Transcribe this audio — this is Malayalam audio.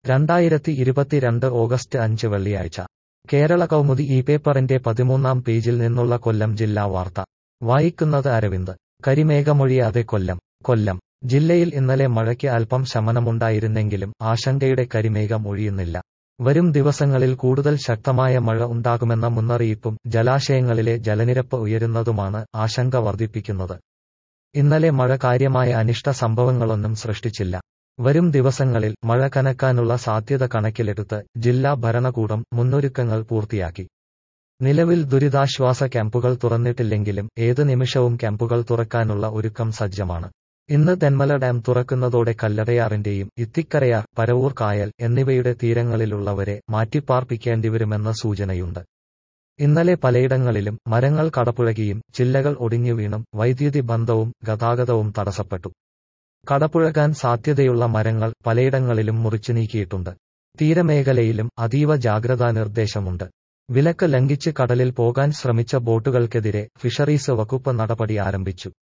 രണ്ടായിരത്തി ഇരുപത്തിരണ്ട് ഓഗസ്റ്റ് അഞ്ച് വെള്ളിയാഴ്ച കേരള കൗമുദി ഈ പേപ്പറിന്റെ പതിമൂന്നാം പേജിൽ നിന്നുള്ള കൊല്ലം ജില്ലാ വാർത്ത വായിക്കുന്നത് അരവിന്ദ് കരിമേഘമൊഴിയാതെ കൊല്ലം കൊല്ലം ജില്ലയിൽ ഇന്നലെ മഴയ്ക്ക് അല്പം ശമനമുണ്ടായിരുന്നെങ്കിലും ആശങ്കയുടെ കരിമേഘം ഒഴിയുന്നില്ല വരും ദിവസങ്ങളിൽ കൂടുതൽ ശക്തമായ മഴ ഉണ്ടാകുമെന്ന മുന്നറിയിപ്പും ജലാശയങ്ങളിലെ ജലനിരപ്പ് ഉയരുന്നതുമാണ് ആശങ്ക വർദ്ധിപ്പിക്കുന്നത് ഇന്നലെ മഴ കാര്യമായ അനിഷ്ട സംഭവങ്ങളൊന്നും സൃഷ്ടിച്ചില്ല വരും ദിവസങ്ങളിൽ മഴ കനക്കാനുള്ള സാധ്യത കണക്കിലെടുത്ത് ജില്ലാ ഭരണകൂടം മുന്നൊരുക്കങ്ങൾ പൂർത്തിയാക്കി നിലവിൽ ദുരിതാശ്വാസ ക്യാമ്പുകൾ തുറന്നിട്ടില്ലെങ്കിലും ഏത് നിമിഷവും ക്യാമ്പുകൾ തുറക്കാനുള്ള ഒരുക്കം സജ്ജമാണ് ഇന്ന് തെന്മല ഡാം തുറക്കുന്നതോടെ കല്ലടയാറിന്റെയും ഇത്തിക്കരയാർ പരവൂർ കായൽ എന്നിവയുടെ തീരങ്ങളിലുള്ളവരെ മാറ്റിപ്പാർപ്പിക്കേണ്ടിവരുമെന്ന സൂചനയുണ്ട് ഇന്നലെ പലയിടങ്ങളിലും മരങ്ങൾ കടപുഴകിയും ചില്ലകൾ ഒടിഞ്ഞു വീണും വൈദ്യുതി ബന്ധവും ഗതാഗതവും തടസ്സപ്പെട്ടു കടപുഴകാൻ സാധ്യതയുള്ള മരങ്ങൾ പലയിടങ്ങളിലും മുറിച്ചു നീക്കിയിട്ടുണ്ട് തീരമേഖലയിലും അതീവ ജാഗ്രതാ നിർദ്ദേശമുണ്ട് വിലക്ക് ലംഘിച്ച് കടലിൽ പോകാൻ ശ്രമിച്ച ബോട്ടുകൾക്കെതിരെ ഫിഷറീസ് വകുപ്പ് നടപടി ആരംഭിച്ചു